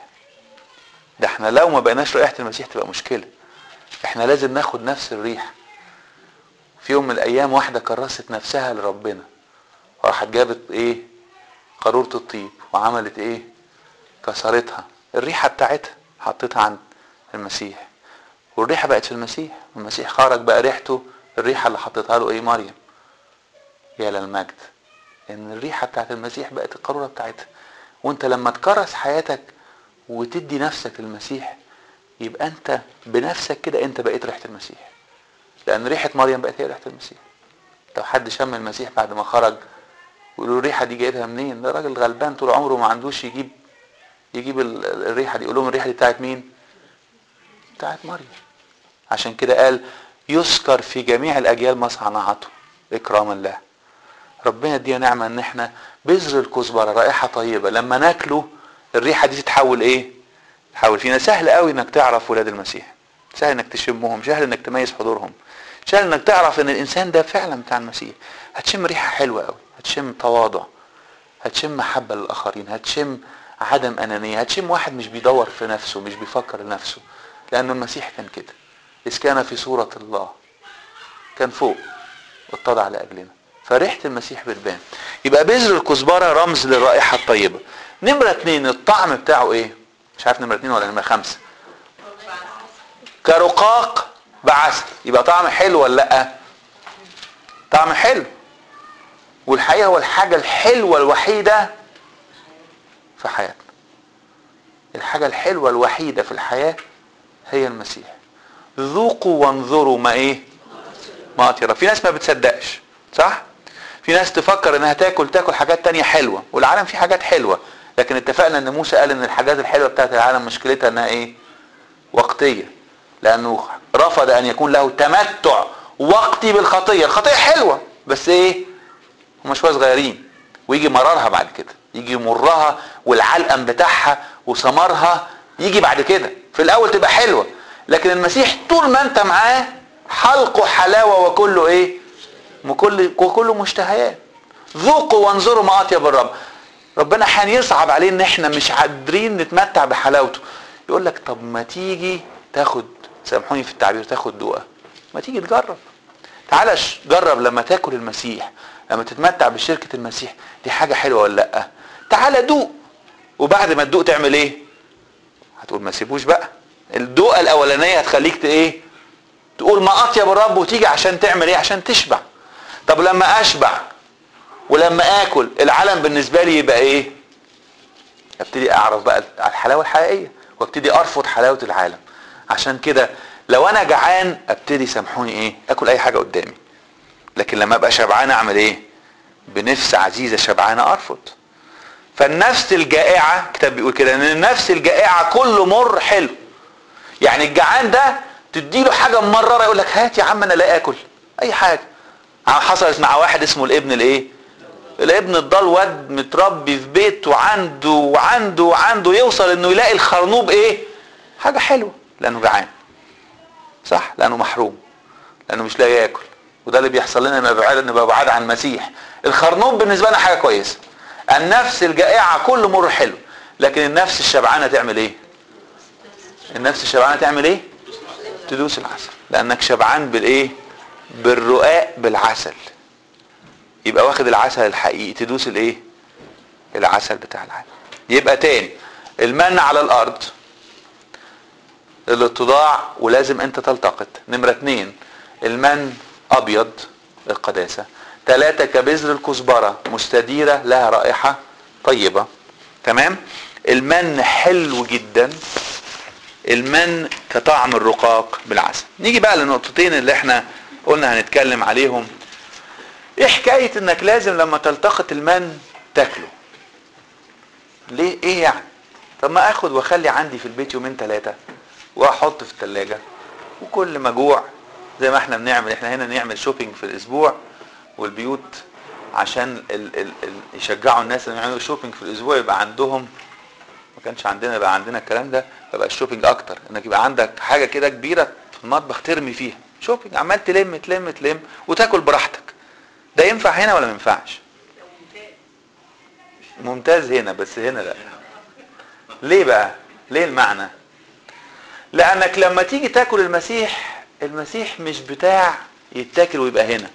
ده احنا لو ما بقيناش رائحة المسيح تبقى مشكلة احنا لازم ناخد نفس الريح في يوم من الايام واحدة كرست نفسها لربنا وراحت جابت ايه قارورة الطيب وعملت ايه كسرتها الريحة بتاعتها حطيتها عند المسيح والريحة بقت في المسيح والمسيح خرج بقى ريحته الريحة اللي حطيتها له ايه مريم يا للمجد ان الريحة بتاعت المسيح بقت القارورة بتاعتها وانت لما تكرس حياتك وتدي نفسك للمسيح يبقى انت بنفسك كده انت بقيت ريحه المسيح لان ريحه مريم بقت هي ريحه المسيح لو حد شم المسيح بعد ما خرج يقولوا الريحه دي جايبها منين ده راجل غلبان طول عمره ما عندوش يجيب يجيب الريحه دي يقول لهم الريحه دي بتاعت مين بتاعت مريم عشان كده قال يذكر في جميع الاجيال ما صنعته اكراما له ربنا يدينا نعمه ان احنا بذر الكزبره رائحه طيبه لما ناكله الريحه دي تتحول ايه تحول فينا سهل قوي انك تعرف ولاد المسيح سهل انك تشمهم سهل انك تميز حضورهم سهل انك تعرف ان الانسان ده فعلا بتاع المسيح هتشم ريحه حلوه قوي هتشم تواضع هتشم محبه للاخرين هتشم عدم انانيه هتشم واحد مش بيدور في نفسه مش بيفكر لنفسه لانه المسيح كان كده اذ كان في صوره الله كان فوق اتضع لاجلنا فريحه المسيح بتبان يبقى بذر الكزبره رمز للرائحه الطيبه نمره اتنين الطعم بتاعه ايه مش عارف نمره اتنين ولا نمره خمسه كرقاق بعسل يبقى طعم حلو ولا لا طعم حلو والحقيقه هو الحاجه الحلوه الوحيده في حياتنا الحاجه الحلوه الوحيده في الحياه هي المسيح ذوقوا وانظروا ما ايه ما اطيب في ناس ما بتصدقش صح في ناس تفكر انها تاكل تاكل حاجات تانية حلوة والعالم فيه حاجات حلوة لكن اتفقنا ان موسى قال ان الحاجات الحلوة بتاعت العالم مشكلتها انها ايه وقتية لانه رفض ان يكون له تمتع وقتي بالخطية الخطية حلوة بس ايه هم شوية صغيرين ويجي مرارها بعد كده يجي مرها والعلقم بتاعها وثمرها يجي بعد كده في الاول تبقى حلوة لكن المسيح طول ما انت معاه حلقه حلاوة وكله ايه وكل وكله مشتهيات ذوقوا وانظروا ما اطيب الرب ربنا حان يصعب عليه ان احنا مش قادرين نتمتع بحلاوته يقول لك طب ما تيجي تاخد سامحوني في التعبير تاخد دوقه ما تيجي تجرب تعالى ش- جرب لما تاكل المسيح لما تتمتع بشركة المسيح دي حاجة حلوة ولا لا تعالى دوق وبعد ما تدوق تعمل ايه هتقول ما سيبوش بقى الدوقة الاولانية هتخليك ت- ايه تقول ما اطيب الرب وتيجي عشان تعمل ايه عشان تشبع طب لما اشبع ولما اكل العالم بالنسبه لي يبقى ايه ابتدي اعرف بقى الحلاوه الحقيقيه وابتدي ارفض حلاوه العالم عشان كده لو انا جعان ابتدي سامحوني ايه اكل اي حاجه قدامي لكن لما ابقى شبعان اعمل ايه بنفس عزيزه شبعانه ارفض فالنفس الجائعه الكتاب بيقول كده ان النفس الجائعه كل مر حلو يعني الجعان ده تديله حاجه ممرره يقول لك هات يا عم انا لا اكل اي حاجه حصلت مع واحد اسمه الابن الايه الابن الضال واد متربي في بيت وعنده وعنده وعنده يوصل انه يلاقي الخرنوب ايه حاجه حلوه لانه جعان صح لانه محروم لانه مش لاقي ياكل وده اللي بيحصل لنا لما بعاد نبقى بعاد عن المسيح الخرنوب بالنسبه لنا حاجه كويسه النفس الجائعه كل مر حلو لكن النفس الشبعانه تعمل ايه النفس الشبعانه تعمل ايه تدوس العسل لانك شبعان بالايه بالرقاق بالعسل يبقى واخد العسل الحقيقي تدوس الايه العسل بتاع العالم يبقى تاني المن على الارض الاتضاع ولازم انت تلتقط نمرة اتنين المن ابيض القداسة ثلاثة كبذر الكزبرة مستديرة لها رائحة طيبة تمام المن حلو جدا المن كطعم الرقاق بالعسل نيجي بقى للنقطتين اللي احنا قلنا هنتكلم عليهم ايه حكاية انك لازم لما تلتقط المن تاكله ليه ايه يعني طب ما اخد واخلي عندي في البيت يومين ثلاثة واحط في الثلاجة وكل ما جوع زي ما احنا بنعمل احنا هنا نعمل شوبينج في الاسبوع والبيوت عشان ال ال ال يشجعوا الناس ان يعملوا شوبينج في الاسبوع يبقى عندهم ما كانش عندنا يبقى عندنا الكلام ده يبقى الشوبينج اكتر انك يبقى عندك حاجه كده كبيره في المطبخ ترمي فيها شوبينج عمال تلم تلم تلم وتاكل براحتك ده ينفع هنا ولا ما ينفعش ممتاز هنا بس هنا لا ليه بقى ليه المعنى لانك لما تيجي تاكل المسيح المسيح مش بتاع يتاكل ويبقى هنا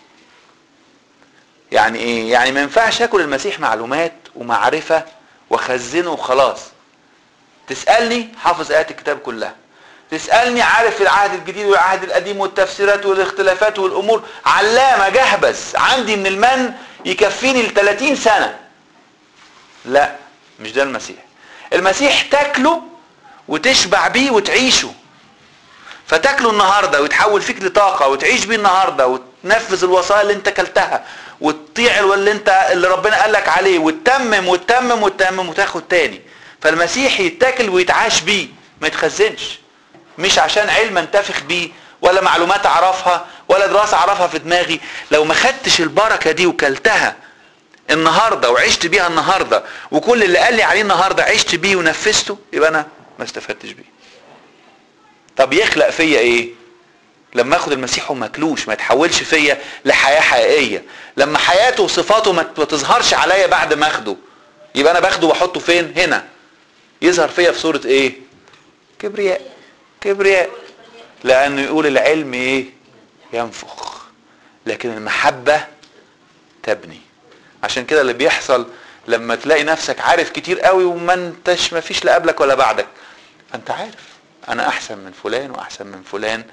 يعني ايه يعني ما ينفعش اكل المسيح معلومات ومعرفه واخزنه وخلاص تسالني حافظ ايات الكتاب كلها تسالني عارف العهد الجديد والعهد القديم والتفسيرات والاختلافات والامور علامه جهبذ عندي من المن يكفيني ل 30 سنه لا مش ده المسيح المسيح تاكله وتشبع بيه وتعيشه فتاكله النهارده ويتحول فيك لطاقه وتعيش بيه النهارده وتنفذ الوصايا اللي انت كلتها وتطيع اللي انت اللي ربنا قال لك عليه وتتمم وتتمم وتتمم وتاخد تاني فالمسيح يتاكل ويتعاش بيه ما يتخزنش مش عشان علم انتفخ بيه ولا معلومات اعرفها ولا دراسه اعرفها في دماغي لو ما خدتش البركه دي وكلتها النهارده وعشت بيها النهارده وكل اللي قال لي عليه النهارده عشت بيه ونفذته يبقى انا ما استفدتش بيه طب يخلق فيا ايه لما اخد المسيح وما اكلوش ما يتحولش فيا لحياه حقيقيه لما حياته وصفاته ما تظهرش عليا بعد ما اخده يبقى انا باخده واحطه فين هنا يظهر فيا في صوره ايه كبرياء كبرياء لانه يقول العلم ايه ينفخ لكن المحبه تبني عشان كده اللي بيحصل لما تلاقي نفسك عارف كتير قوي وما انتش ما فيش لا قبلك ولا بعدك انت عارف انا احسن من فلان واحسن من فلان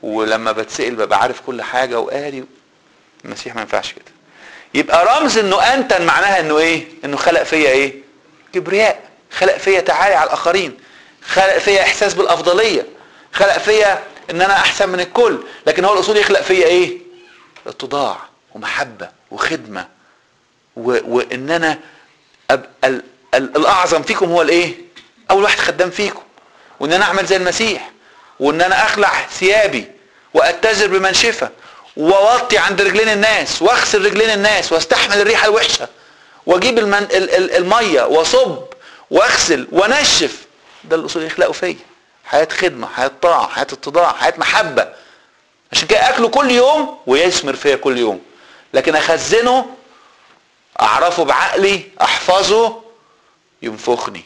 ولما بتسأل ببقى عارف كل حاجة وقاري المسيح ما ينفعش كده يبقى رمز انه انتن معناها انه ايه انه خلق فيا ايه كبرياء خلق فيا تعالي على الاخرين خلق فيا احساس بالافضليه خلق فيا ان انا احسن من الكل لكن هو الاصول يخلق فيا ايه اتضاع ومحبه وخدمه و... وان انا أب... ال... ال... الاعظم فيكم هو الايه اول واحد خدام فيكم وان انا اعمل زي المسيح وان انا اخلع ثيابي واتزر بمنشفه واوطي عند رجلين الناس واغسل رجلين الناس واستحمل الريحه الوحشه واجيب المن... ال... ال... الميه واصب واغسل وانشف ده الاصول يخلقوا فيا حياه خدمه حياه طاعه حياه اتضاع حياه محبه عشان كده اكله كل يوم ويثمر فيا كل يوم لكن اخزنه اعرفه بعقلي احفظه ينفخني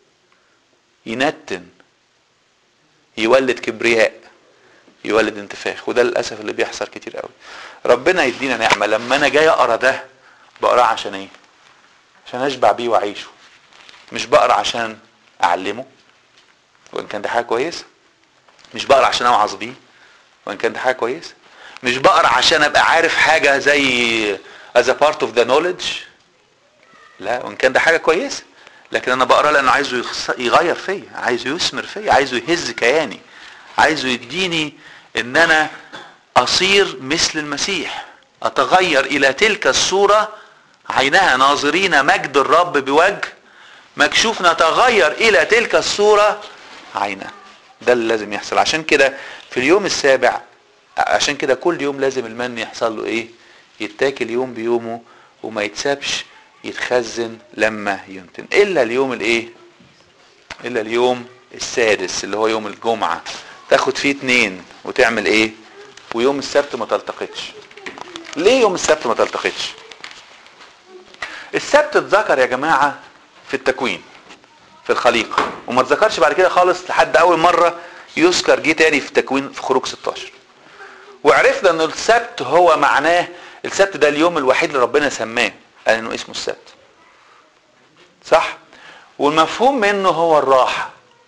ينتن يولد كبرياء يولد انتفاخ وده للاسف اللي بيحصل كتير قوي ربنا يدينا نعمه لما انا جاي اقرا ده بقراه عشان ايه عشان اشبع بيه واعيشه مش بقرا عشان اعلمه وان كان ده حاجه كويسه مش بقرا عشان اوعظ بيه وان كان ده حاجه كويسه مش بقرا عشان ابقى عارف حاجه زي as a part of the knowledge لا وان كان ده حاجه كويسه لكن انا بقرا لانه عايزه يخص- يغير فيا عايزه يثمر فيا عايزه يهز كياني عايزه يديني ان انا اصير مثل المسيح اتغير الى تلك الصوره عينها ناظرين مجد الرب بوجه مكشوف نتغير الى تلك الصوره عينها ده اللي لازم يحصل عشان كده في اليوم السابع عشان كده كل يوم لازم المن يحصل له ايه يتاكل يوم بيومه وما يتسابش يتخزن لما ينتن الا اليوم الايه الا اليوم السادس اللي هو يوم الجمعة تاخد فيه اتنين وتعمل ايه ويوم السبت ما تلتقطش ليه يوم السبت ما تلتقطش السبت اتذكر يا جماعة في التكوين في الخليقة وما اتذكرش بعد كده خالص لحد اول مرة يذكر جه تاني في تكوين في خروج 16 وعرفنا ان السبت هو معناه السبت ده اليوم الوحيد اللي ربنا سماه قال انه اسمه السبت صح والمفهوم منه هو الراحة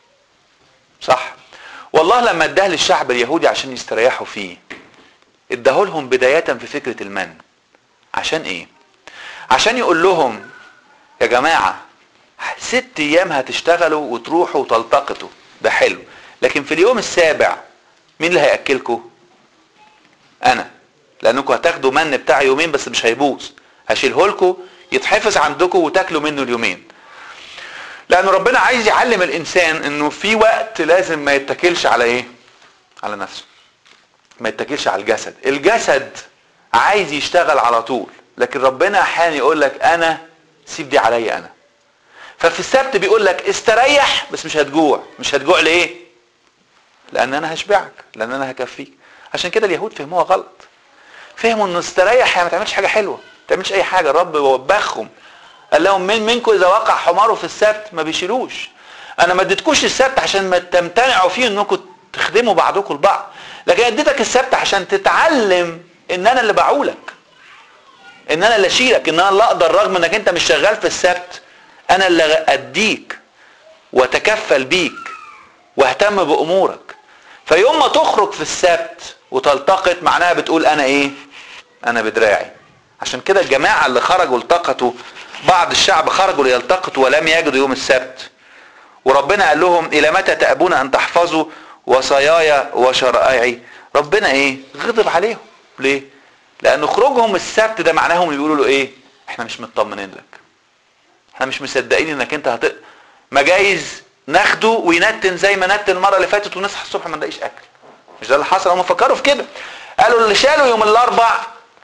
صح والله لما اداه للشعب اليهودي عشان يستريحوا فيه اداه لهم بداية في فكرة المن عشان ايه عشان يقول لهم يا جماعة ست ايام هتشتغلوا وتروحوا وتلتقطوا ده حلو لكن في اليوم السابع مين اللي هياكلكم انا لانكم هتاخدوا من بتاع يومين بس مش هيبوظ هشيله لكم يتحفظ عندكم وتاكلوا منه اليومين لان ربنا عايز يعلم الانسان انه في وقت لازم ما يتكلش على ايه على نفسه ما يتكلش على الجسد الجسد عايز يشتغل على طول لكن ربنا احيانا يقول لك انا سيب دي عليا انا ففي السبت بيقول لك استريح بس مش هتجوع مش هتجوع ليه لان انا هشبعك لان انا هكفيك عشان كده اليهود فهموها غلط فهموا ان استريح يعني ما تعملش حاجه حلوه ما تعملش اي حاجه الرب وبخهم قال لهم من منكم اذا وقع حماره في السبت ما بيشيلوش انا ما اديتكوش السبت عشان ما تمتنعوا فيه انكم تخدموا بعضكم البعض لكن اديتك السبت عشان تتعلم ان انا اللي بعولك ان انا اللي اشيلك ان انا اللي اقدر رغم انك انت مش شغال في السبت انا اللي اديك واتكفل بيك واهتم بامورك فيوم ما تخرج في السبت وتلتقط معناها بتقول انا ايه انا بدراعي عشان كده الجماعة اللي خرجوا التقطوا بعض الشعب خرجوا ليلتقطوا ولم يجدوا يوم السبت وربنا قال لهم الى متى تأبون ان تحفظوا وصاياي وشرائعي ربنا ايه غضب عليهم ليه لان خروجهم السبت ده معناهم بيقولوا له ايه احنا مش مطمنين لك احنا مش مصدقين انك انت هت ما جايز ناخده وينتن زي ما نتن المره اللي فاتت ونصحى الصبح ما نلاقيش اكل مش ده اللي حصل هم فكروا في كده قالوا اللي شالوا يوم الاربع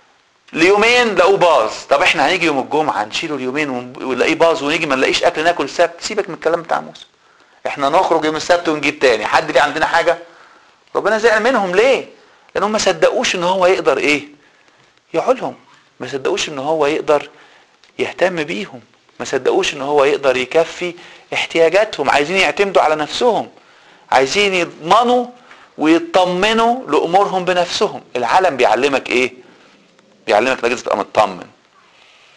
ليومين لقوه باظ طب احنا هنيجي يوم الجمعه نشيله اليومين ونلاقيه باظ ونيجي ما نلاقيش اكل ناكل السبت سيبك من الكلام بتاع موسى احنا نخرج يوم السبت ونجيب تاني حد ليه عندنا حاجه ربنا زعل منهم ليه لانهم ما صدقوش ان هو يقدر ايه يعولهم ما صدقوش ان هو يقدر يهتم بيهم ما صدقوش ان هو يقدر يكفي احتياجاتهم عايزين يعتمدوا على نفسهم عايزين يضمنوا ويطمنوا لامورهم بنفسهم العالم بيعلمك ايه بيعلمك انك تبقى مطمن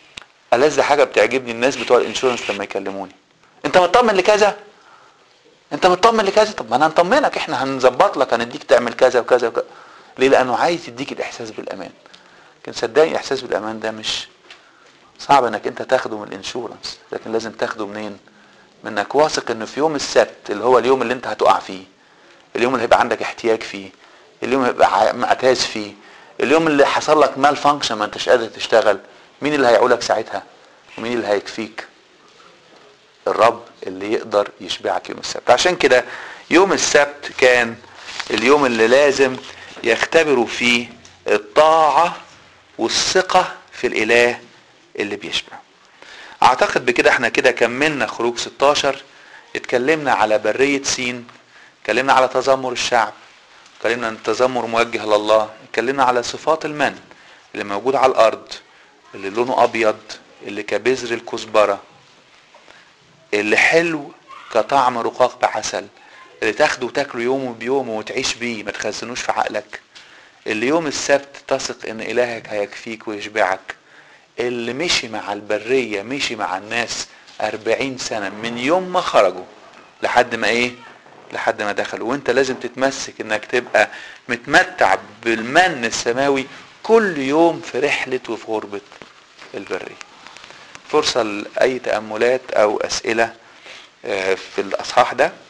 ألذ حاجه بتعجبني الناس بتوع الانشورنس لما يكلموني انت مطمن لكذا انت مطمن لكذا طب ما انا هنطمنك احنا هنظبط لك هنديك تعمل كذا وكذا وكذا ليه لانه عايز يديك الاحساس بالامان لكن صدقني الاحساس بالامان ده مش صعب انك انت تاخده من الانشورنس لكن لازم تاخده منين منك واثق انه في يوم السبت اللي هو اليوم اللي انت هتقع فيه اليوم اللي هيبقى عندك احتياج فيه اليوم اللي هيبقى ع- معتاز فيه اليوم اللي حصل لك مال فانكشن ما انتش قادر تشتغل مين اللي هيعولك ساعتها ومين اللي هيكفيك الرب اللي يقدر يشبعك يوم السبت عشان كده يوم السبت كان اليوم اللي لازم يختبروا فيه الطاعة والثقة في الإله اللي بيشبع اعتقد بكده احنا كده كملنا خروج 16 اتكلمنا على برية سين اتكلمنا على تذمر الشعب اتكلمنا عن التذمر موجه لله اتكلمنا على صفات المن اللي موجود على الارض اللي لونه ابيض اللي كبذر الكزبره اللي حلو كطعم رقاق بعسل اللي تاخده وتاكله يوم بيوم وتعيش بيه ما تخزنوش في عقلك اللي يوم السبت تثق ان الهك هيكفيك ويشبعك اللي مشي مع البرية مشي مع الناس أربعين سنة من يوم ما خرجوا لحد ما ايه لحد ما دخلوا وانت لازم تتمسك انك تبقى متمتع بالمن السماوي كل يوم في رحلة وفي غربة البرية فرصة لأي تأملات أو أسئلة آه، في الأصحاح ده